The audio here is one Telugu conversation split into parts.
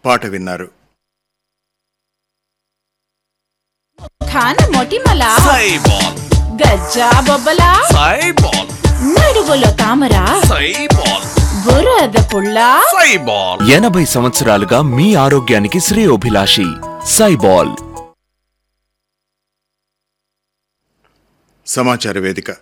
పాట విన్నారు ఖాన మొటిమల సైబాల్ గజ్జా బొబ్బల సైబాల్ నడువులో తామర సైబాల్ బురద పుల్ల సైబాల్ ఎనభై సంవత్సరాలుగా మీ ఆరోగ్యానికి శ్రేయోభిలాషి సైబాల్ సమాచార వేదిక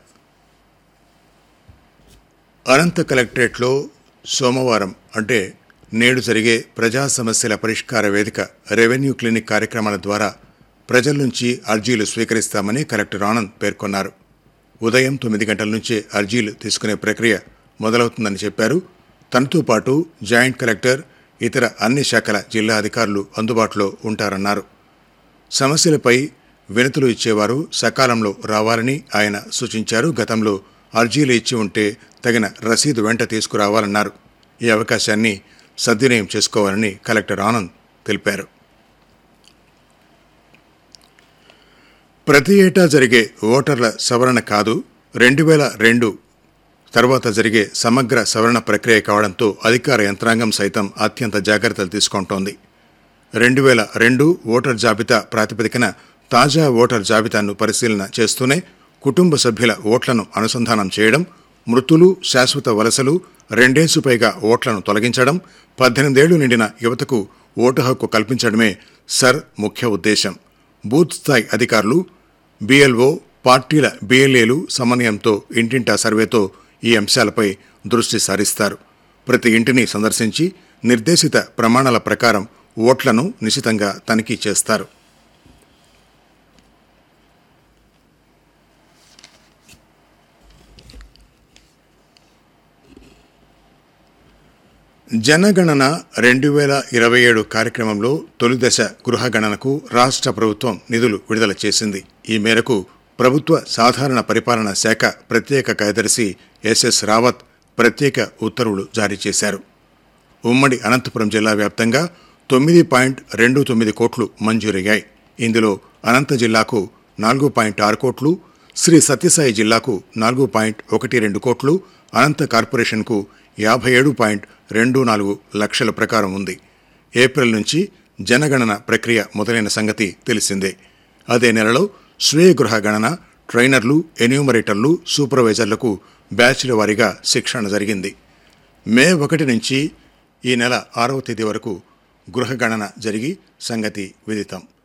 అనంత కలెక్టరేట్లో సోమవారం అంటే నేడు జరిగే ప్రజా సమస్యల పరిష్కార వేదిక రెవెన్యూ క్లినిక్ కార్యక్రమాల ద్వారా ప్రజల నుంచి అర్జీలు స్వీకరిస్తామని కలెక్టర్ ఆనంద్ పేర్కొన్నారు ఉదయం తొమ్మిది గంటల నుంచే అర్జీలు తీసుకునే ప్రక్రియ మొదలవుతుందని చెప్పారు తనతో పాటు జాయింట్ కలెక్టర్ ఇతర అన్ని శాఖల జిల్లా అధికారులు అందుబాటులో ఉంటారన్నారు సమస్యలపై వినతులు ఇచ్చేవారు సకాలంలో రావాలని ఆయన సూచించారు గతంలో అర్జీలు ఇచ్చి ఉంటే తగిన రసీదు వెంట తీసుకురావాలన్నారు ఈ అవకాశాన్ని సద్వినియోగం చేసుకోవాలని కలెక్టర్ ఆనంద్ తెలిపారు ప్రతి ఏటా జరిగే ఓటర్ల సవరణ కాదు రెండు వేల రెండు తర్వాత జరిగే సమగ్ర సవరణ ప్రక్రియ కావడంతో అధికార యంత్రాంగం సైతం అత్యంత జాగ్రత్తలు తీసుకుంటోంది రెండు వేల రెండు ఓటర్ జాబితా ప్రాతిపదికన తాజా ఓటర్ జాబితాను పరిశీలన చేస్తూనే కుటుంబ సభ్యుల ఓట్లను అనుసంధానం చేయడం మృతులు శాశ్వత వలసలు రెండేసు పైగా ఓట్లను తొలగించడం పద్దెనిమిదేళ్లు నిండిన యువతకు ఓటు హక్కు కల్పించడమే సర్ ముఖ్య ఉద్దేశం బూత్ స్థాయి అధికారులు బిఎల్ఓ పార్టీల బిఎల్ఏలు సమన్వయంతో ఇంటింటా సర్వేతో ఈ అంశాలపై దృష్టి సారిస్తారు ప్రతి ఇంటిని సందర్శించి నిర్దేశిత ప్రమాణాల ప్రకారం ఓట్లను నిశితంగా తనిఖీ చేస్తారు జనగణన రెండు వేల ఇరవై ఏడు కార్యక్రమంలో తొలి దశ గృహగణనకు రాష్ట్ర ప్రభుత్వం నిధులు విడుదల చేసింది ఈ మేరకు ప్రభుత్వ సాధారణ పరిపాలన శాఖ ప్రత్యేక కార్యదర్శి ఎస్ఎస్ రావత్ ప్రత్యేక ఉత్తర్వులు జారీ చేశారు ఉమ్మడి అనంతపురం జిల్లా వ్యాప్తంగా తొమ్మిది పాయింట్ రెండు తొమ్మిది కోట్లు మంజూరయ్యాయి ఇందులో అనంత జిల్లాకు నాలుగు పాయింట్ ఆరు కోట్లు శ్రీ సత్యసాయి జిల్లాకు నాలుగు పాయింట్ ఒకటి రెండు కోట్లు అనంత కార్పొరేషన్కు యాభై ఏడు పాయింట్ రెండు నాలుగు లక్షల ప్రకారం ఉంది ఏప్రిల్ నుంచి జనగణన ప్రక్రియ మొదలైన సంగతి తెలిసిందే అదే నెలలో స్వీయ గృహ గణన ట్రైనర్లు ఎన్యూమరేటర్లు సూపర్వైజర్లకు బ్యాచ్ల వారీగా శిక్షణ జరిగింది మే ఒకటి నుంచి ఈ నెల ఆరవ తేదీ వరకు గృహగణన జరిగి సంగతి విదితం